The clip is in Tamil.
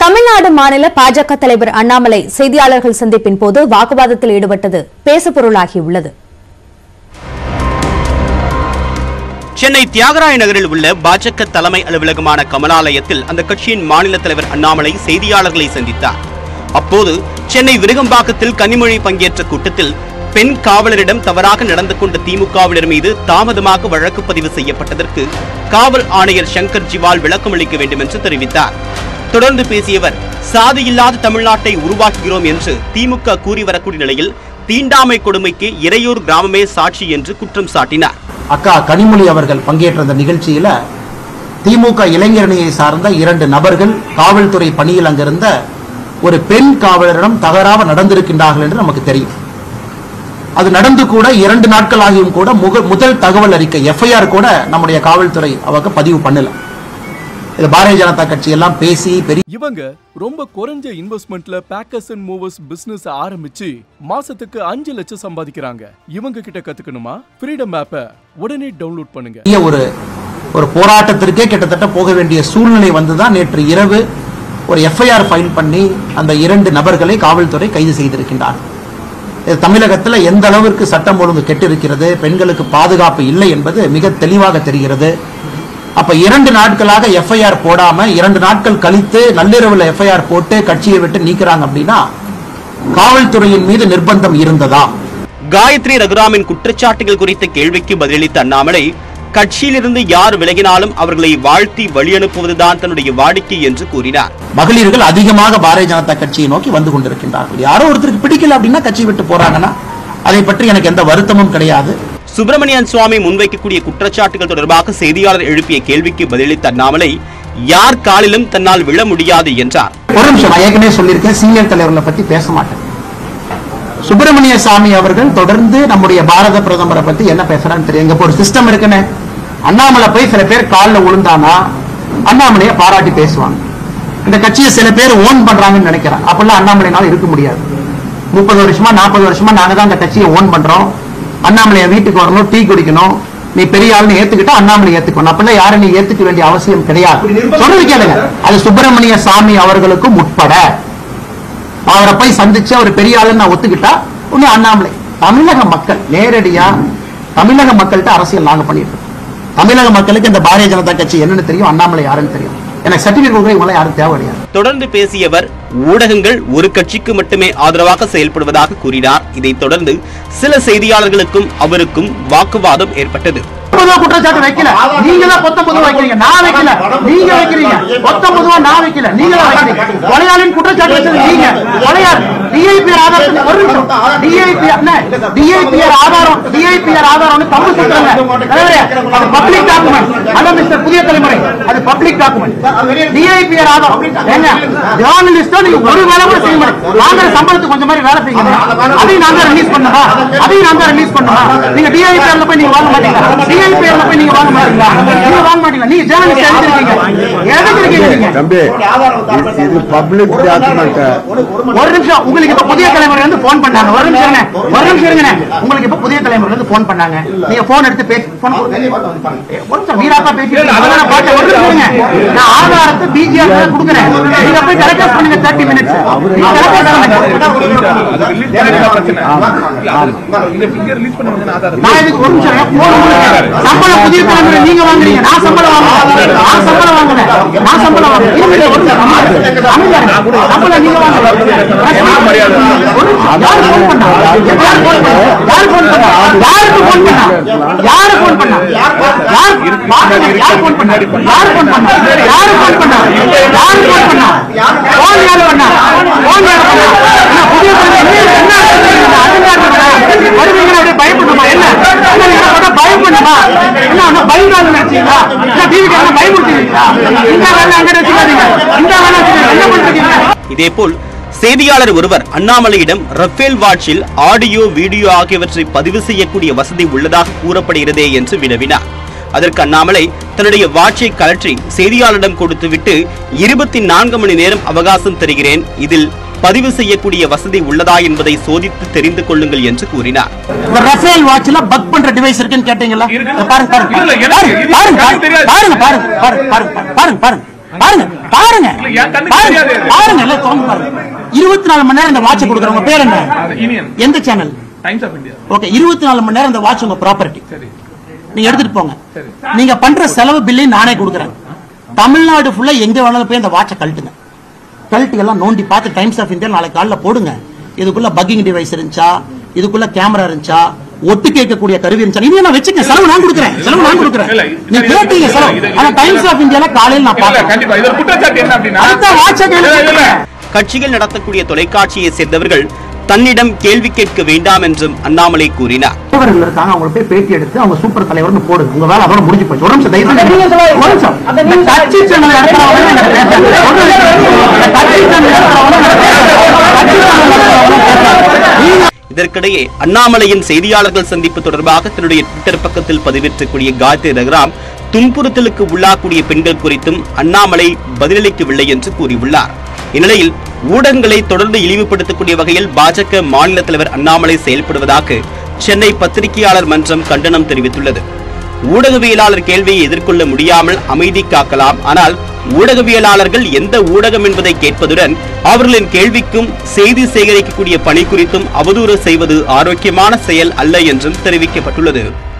தமிழ்நாடு மாநில பாஜக தலைவர் அண்ணாமலை செய்தியாளர்கள் சந்திப்பின் போது வாக்குவாதத்தில் ஈடுபட்டது பேசுபொருளாகியுள்ளது சென்னை தியாகராய நகரில் உள்ள பாஜக தலைமை அலுவலகமான கமலாலயத்தில் அந்த கட்சியின் மாநில தலைவர் அண்ணாமலை செய்தியாளர்களை சந்தித்தார் அப்போது சென்னை விருகம்பாக்கத்தில் கனிமொழி பங்கேற்ற கூட்டத்தில் பெண் காவலரிடம் தவறாக நடந்து கொண்ட திமுகவினர் மீது தாமதமாக வழக்கு பதிவு செய்யப்பட்டதற்கு காவல் ஆணையர் சங்கர் ஜிவால் விளக்கமளிக்க வேண்டும் என்று தெரிவித்தார் தொடர்ந்து பேசியவர் சாதியில்லாத தமிழ்நாட்டை உருவாக்குகிறோம் என்று திமுக கூறி வரக்கூடிய நிலையில் தீண்டாமை கொடுமைக்கு இறையூர் கிராமமே சாட்சி என்று குற்றம் சாட்டினார் அக்கா கனிமொழி அவர்கள் பங்கேற்ற அந்த நிகழ்ச்சியில திமுக இளைஞரணியை சார்ந்த இரண்டு நபர்கள் காவல்துறை பணியில் அங்கிருந்த ஒரு பெண் காவலரிடம் தவறாக நடந்திருக்கின்றார்கள் என்று நமக்கு தெரியும் அது நடந்து கூட இரண்டு நாட்கள் ஆகியும் கூட முக- முதல் தகவல் அறிக்கை எஃப்ஐஆர் கூட நம்முடைய காவல்துறை அவங்க பதிவு பண்ணல இது பாரதிய ஜனதா கட்சி எல்லாம் பேசி பெரிய இவங்க ரொம்ப குறைஞ்ச இன்வெஸ்ட்மெண்ட்ல பேக்கர்ஸ் அண்ட் மூவர்ஸ் பிசினஸ் ஆரம்பிச்சு மாசத்துக்கு அஞ்சு லட்சம் சம்பாதிக்கிறாங்க இவங்க கிட்ட கத்துக்கணுமா ஃப்ரீடம் ஆப்பை உடனே டவுன்லோட் பண்ணுங்க பெரிய ஒரு ஒரு போராட்டத்திற்கே கிட்டத்தட்ட போக வேண்டிய சூழ்நிலை வந்துதான் நேற்று இரவு ஒரு எஃப்ஐஆர் ஃபைல் பண்ணி அந்த இரண்டு நபர்களை காவல்துறை கைது செய்திருக்கின்றார் இது தமிழகத்தில் எந்த அளவிற்கு சட்டம் ஒழுங்கு கெட்டிருக்கிறது பெண்களுக்கு பாதுகாப்பு இல்லை என்பது மிக தெளிவாக தெரிகிறது அப்ப இரண்டு நாட்களாக எஃப்ஐஆர் போடாம இரண்டு நாட்கள் கழித்து நள்ளிரவுல எஃப்ஐஆர் போட்டு கட்சியை விட்டு நீக்கிறாங்க அப்படின்னா காவல்துறையின் மீது நிர்பந்தம் இருந்ததா காயத்ரி ரகுராமின் குற்றச்சாட்டுகள் குறித்த கேள்விக்கு பதிலளித்த அண்ணாமலை கட்சியிலிருந்து யார் விலகினாலும் அவர்களை வாழ்த்தி வழியனுப்புவதுதான் தன்னுடைய வாடிக்கை என்று கூறினார் மகளிர்கள் அதிகமாக பாரதிய ஜனதா கட்சியை நோக்கி வந்து கொண்டிருக்கின்றார்கள் யாரோ ஒருத்தருக்கு பிடிக்கல அப்படின்னா கட்சி விட்டு போறாங்கன்னா அதை பற்றி எனக்கு எந்த வருத்தமும் கிடையாது சுப்பிரமணியன் சுவாமி முன்வைக்கக்கூடிய குற்றச்சாட்டுகள் தொடர்பாக செய்தியாளர் எழுப்பிய கேள்விக்கு பதிலளித்த அண்ணாமலை யார் காலிலும் தன்னால் விழ முடியாது என்றார் ஒரு நிமிஷம் நான் ஏற்கனவே சொல்லியிருக்கேன் சீனியர் தலைவர்களை பத்தி பேச மாட்டேன் சுப்பிரமணிய சாமி அவர்கள் தொடர்ந்து நம்முடைய பாரத பிரதமரை பத்தி என்ன பேசுறான்னு தெரியும் இங்க இப்ப ஒரு சிஸ்டம் இருக்குன்னு அண்ணாமலை போய் சில பேர் காலில் விழுந்தானா அண்ணாமலையை பாராட்டி பேசுவாங்க இந்த கட்சியை சில பேர் ஓன் பண்றாங்கன்னு நினைக்கிறேன் அப்பெல்லாம் அண்ணாமலைனால இருக்க முடியாது முப்பது வருஷமா நாற்பது வருஷமா நாங்க தான் இந்த கட்சியை ஓன் பண்றோம் அண்ணாமலையை வீட்டுக்கு வரணும் டீ குடிக்கணும் நீ பெரிய ஆளுன்னு ஏத்துக்கிட்டா அண்ணாமலை ஏத்துக்கணும் அப்பெல்லாம் யாரும் நீ ஏத்துக்க வேண்டிய அவசியம் கிடையாது சொல்றது கேளுங்க அது சுப்பிரமணிய சாமி அவர்களுக்கும் உட்பட அவரை போய் சந்திச்சு அவர் பெரிய ஆளுன்னு நான் ஒத்துக்கிட்டா உடனே அண்ணாமலை தமிழக மக்கள் நேரடியா தமிழக மக்கள்கிட்ட அரசியல் நாங்க பண்ணிட்டு இருக்கோம் தமிழக மக்களுக்கு இந்த பாரதிய ஜனதா கட்சி என்னன்னு தெரியும் அண்ணாமலை யாருன்னு தெரியும் எனக்கு சர்டிபிகேட் கொடுக்குற இவங்க யாரும் தேவை கிடையாது தொடர்ந்து பேசியவர் ஊடகங்கள் ஒரு கட்சிக்கு மட்டுமே ஆதரவாக செயல்படுவதாக கூறினார் இதைத் தொடர்ந்து சில செய்தியாளர்களுக்கும் அவருக்கும் வாக்குவாதம் ஏற்பட்டது பொதுவா குற்றச்சாட்டு வைக்கல நீங்க தான் கொத்த பொதுவா வைக்கிறீங்க நான் வைக்கல நீங்க வைக்கிறீங்க கொத்த பொதுவா நான் வைக்கல நீங்க தான் வைக்கிறீங்க கொலையாளின் குற்றச்சாட்டு வச்சது நீங்க கொலையாளி டிஐபிஆர் ஆதாரத்துக்கு ஒரு நிமிஷம் டிஐபிஆர் டிஐபிஆர் ஆதாரம் டிஐபிஆர் ஆதாரம் தப்பு சொல்றாங்க தலைவரே, அது பப்ளிக் டாக்குமெண்ட் அதான் மிஸ்டர் புதிய தலைமுறை அது பப்ளிக் டாக்குமெண்ட் டிஐபிஆர் ஆதாரம் ஏங்க ஜேர்னலிஸ்டா நீங்க ஒரு வேலை கூட செய்ய மாட்டீங்க வாங்குற சம்பளத்துக்கு கொஞ்சம் மாதிரி வேலை செய்யுங்க அதையும் நாங்க ரிலீஸ் பண்ணவா அதையும் நாங்க ரிலீஸ் பண்ணவா நீங்க டிஐபிஆர்ல போய் நீங்க வாங்க மாட்டீங்க டிஐபிஆர்ல போய் நீங்க வாங்க மாட்டீங்களா நீங்க வாங்க மாட்டீங்க நீங்க ஜேர்னலிஸ்ட் எழுதிருக்கீங்க எழுதிருக்கீங்க நீங்க தம்பி இது- இது பப்ளிக் டாக்குமெண்ட் ஒரு நிமிஷம் உங்களுக்கு இப்ப புதிய தலைமுறை வந்து போன் பண்ணாங்க ஒரு நிமிஷம் இருங்க ஒரு நிமிஷம் இருங்க உங்களுக்கு இப்ப புதிய தலைமுறை வந்து போன் பண்ணாங்க நீங்க போன் எடுத்து பேசி போன் ஒரு நிமிஷம் வீராப்பா பேசி அதெல்லாம் பார்த்து ஒரு நிமிஷம் இருங்க நான் ஆதாரத்தை பிஜிஆர் தான் கொடுக்குறேன் நீங்க போய் டெலிகாஸ்ட் பண்ணுங்க தேர்ட்டி மினிட்ஸ் நான் இதுக்கு ஒரு நிமிஷம் இருங்க. போன் உங்களுக்கு சம்பளம் புதிய தலைமுறை நீங்க வாங்குறீங்க நான் சம்பளம் வாங்குறேன் நான் சம்பளம் வாங்குறேன் நான் சம்பளம் வாங்குறேன் இருங்க, ஒரு நிமிஷம். அமைதியா இருங்க. சம்பளம் நீங்க வாங்குறீங்க ஒரு நிமிஷம். யாரு போன் பண்ணா யாரு போன் பண்ணா யாரு போன் பண்ணா யாருக்கு போன் பண்ணா யாரு போன் பண்ணா யார் பாருங்க, யார் போன் பண்ணா யாரு போன் பண்ணா யாரு போன் பண்ணா யாரு போன் பண்ணா போன் யாரு பண்ணா போன் யாரு பண்ணா என்ன புதிய தலைமுறை என்ன சொல்றீங்க? அதிகாரத்துல வருவீங்க அப்படியே பயப்படணுமா என்ன என்ன நீங்க பார்த்தா பயப்படணுமா என்ன ஒண்ணு பயந்தாங்க நினைச்சீங்களா இல்ல டிவிக்கு என்ன பயமுறுத்தீங்களா இந்த வேலை அங்க வச்சுக்காதீங்க இந்த வேலை வச்சுக்காதீங்க என்ன பண்றீங்க இதேபோல் செய்தியாளர் ஒருவர் அண்ணாமலையிடம் ரஃபேல் வாட்சில் ஆடியோ வீடியோ ஆகியவற்றை பதிவு செய்யக்கூடிய வசதி உள்ளதாக கூறப்படுகிறதே என்று வினவினார் அதற்கு அண்ணாமலை தன்னுடைய வாட்சை கழற்றி செய்தியாளரிடம் கொடுத்துவிட்டு இருபத்தி நான்கு மணி நேரம் அவகாசம் தருகிறேன் இதில் பதிவு செய்யக்கூடிய வசதி உள்ளதா என்பதை சோதித்து தெரிந்து கொள்ளுங்கள் என்று கூறினார் இந்த ரஃபேல் வாட்ச்ல பக் பண்ற டிவைஸ் இருக்குன்னு கேட்டீங்களா இத பாருங்க பாருங்க இல்ல, பாருங்க எனக்கு- பாருங்க எனக்கு பாருங்க தெரியாது. பாருங்க பாருங்க பாருங்க பாருங்க பாருங்க பாருங்க பாருங்க பாருங்க என் கண்ணுக்கு பாருங்க தெரியாது அது. பாருங்க எல்லாம் திறந்து பாருங்க இருபத்தி நாலு மணி நேரம் இந்த வாட்ச் கொடுக்குறவங்க பேர் என்ன அது யூனியன் எந்த channel Times of India okay இருபத்தி நாலு மணி நேரம் இந்த வாட்ச் உங்க ப்ராப்பர்ட்டி சரி நீங்க எடுத்துட்டு போங்க நீங்க பண்ற செலவு பில்லையும் நானே கொடுக்குறேன் தமிழ்நாடு ஃபுல்லா எங்க வேணாலும் போய் அந்த வாட்சை கழட்டுங்க கழட்டி எல்லாம் நோண்டி பார்த்து டைம்ஸ் ஆஃப் இந்தியா நாளைக்கு காலைல போடுங்க இதுக்குள்ள பக்கிங் டிவைஸ் இருந்துச்சா இதுக்குள்ள கேமரா இருந்துச்சா ஒட்டு கேட்கக்கூடிய கருவி இருந்துச்சா நீங்க நான் வச்சுக்க செலவு நான் கொடுக்குறேன் செலவு நான் கொடுக்குறேன் இல்ல, நீ இது- கேட்டீங்க இது- செலவு இது- ஆனா டைம்ஸ் ஆஃப் இந்தியால காலையில நான் இல்ல பார்த்தேன் கண்டிப்பா இது ஒரு குற்றச்சாட்டு என்ன அப்படின்னா அடுத்த வாட்சை இல்ல, இல்ல. கட்சிகள் நடத்தக்கூடிய தொலைக்காட்சியை சேர்ந்தவர்கள் தன்னிடம் கேள்வி கேட்க வேண்டாம் என்றும் அண்ணாமலை கூறினார் தலைவர்கள் இருக்காங்க அவங்க போய் பேட்டி எடுத்து அவங்க சூப்பர் தலைவர்னு போடுங்க உங்க வேலை அதோட முடிஞ்சு போச்சு ஒரு நிமிஷம் தயவு செஞ்சு ஒரு நிமிஷம் இந்த கட்சி சேனல் நடத்துறவங்க எனக்கு பேச- ஒரு நிமிஷம். இந்த கட்சி சேனல் நடத்துறவங்க எனக்கு பேச- கட்சி சேனல் நடத்துறவங்க பேச- நீங்க இதற்கிடையே அண்ணாமலையின் செய்தியாளர்கள் சந்திப்பு தொடர்பாக தன்னுடைய ட்விட்டர் பக்கத்தில் பதிவிட்டிருக்கூடிய காயத்ரி ரகுராம் துன்புறுத்தலுக்கு உள்ளாக்கூடிய பெண்கள் குறித்தும் அண்ணாமலை பதிலளிக்கவில்லை என்று கூறியுள்ளார் இந்நிலையில் ஊடகங்களை தொடர்ந்து இழிவுபடுத்தக்கூடிய வகையில் பாஜக மாநில தலைவர் அண்ணாமலை செயல்படுவதாக சென்னை பத்திரிகையாளர் மன்றம் கண்டனம் தெரிவித்துள்ளது ஊடகவியலாளர் கேள்வியை எதிர்கொள்ள முடியாமல் அமைதி காக்கலாம் ஆனால் ஊடகவியலாளர்கள் எந்த ஊடகம் என்பதை கேட்பதுடன் அவர்களின் கேள்விக்கும் செய்தி சேகரிக்கக்கூடிய பணி குறித்தும் அவதூறு செய்வது ஆரோக்கியமான செயல் அல்ல என்றும் தெரிவிக்கப்பட்டுள்ளது